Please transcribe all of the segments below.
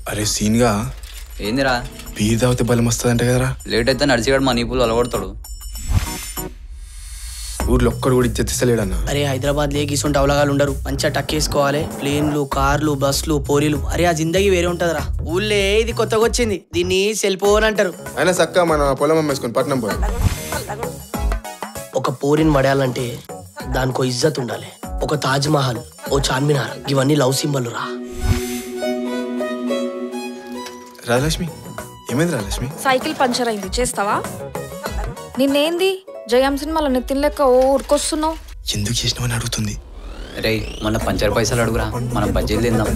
అరే సీన్గా ఏందిరా బీర్ తాగితే బలం వస్తుందంట కదరా లేట్ అయితే నడిచిగాడు మనీ పూలు అలగొడతాడు ఊర్లో ఒక్కడు కూడా ఇచ్చేస్తలేడన్న అరే హైదరాబాద్ లే గీసుంటే అవలగాలు ఉండరు మంచిగా టక్కేసుకోవాలి ప్లేన్లు కార్లు బస్సులు పోరీలు అరే ఆ జిందగీ వేరే ఉంటదిరా ఊళ్ళే ఇది కొత్తగా వచ్చింది దీన్ని సెల్ ఫోన్ అంటారు అయినా చక్క మన పొలం అమ్మేసుకొని పట్నం పోయి ఒక పోరిని పడాలంటే దానికో ఇజ్జత్ ఉండాలి ఒక తాజ్ మహల్ ఓ చార్మినార్ ఇవన్నీ లవ్ సింబల్ రా రాజలక్ష్మి ఏమైంది రాజలక్ష్మి సైకిల్ పంచర్ అయింది చేస్తావా నిన్నేంది జయం సినిమాలో నితిన్ లెక్క ఓ ఊరుకొస్తున్నావు ఎందుకు చేసినావని అడుగుతుంది రే మన పంచర్ పైసలు అడుగురా మనం బజ్జీలు తిందాం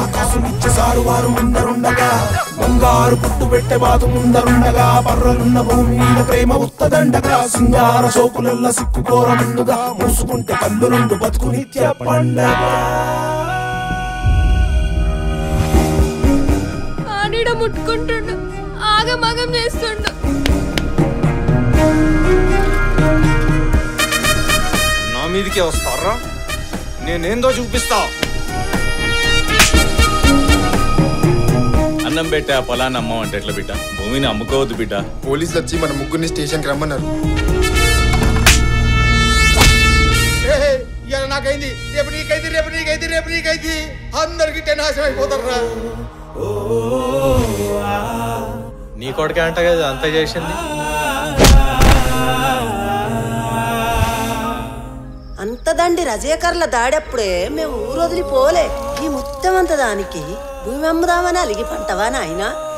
బంగారు పుట్టు పెట్టే బాతు ముందరుండగా పర్రలున్న భూమి మీద ప్రేమ ఉత్తదండగా సింగార సోకులల్ల సిక్కుకోర ముందుగా మూసుకుంటే కళ్ళు రెండు బతుకు నిత్య పండగ ఆడిడ ముట్టుకుంటుండు ఆగమాగం చేస్తుండు నా మీదకే వస్తారా నేనేందో చూపిస్తా అన్నం పెట్టే ఆ పొలాన్ని అమ్మమంటే ఎట్లా బిడ్డ భూమిని అమ్ముకోవద్దు బిడ్డ పోలీసులు వచ్చి మన ముగ్గురిని స్టేషన్కి రమ్మన్నారు ఇవాళ నాకైంది రేపు నీకైంది రేపు నీకైంది రేపు నీకైంది అందరికి నాశనం అయిపోతారా నీ కొడుకే అంట కదా అంత చేసింది అంత దండి రజయకర్ల దాడప్పుడే మేము ఊరొదిలిపోలే ఈ మొత్తం అంత దానికి భూమి అమ్ముదామని అలిగి పంటవా నాయనా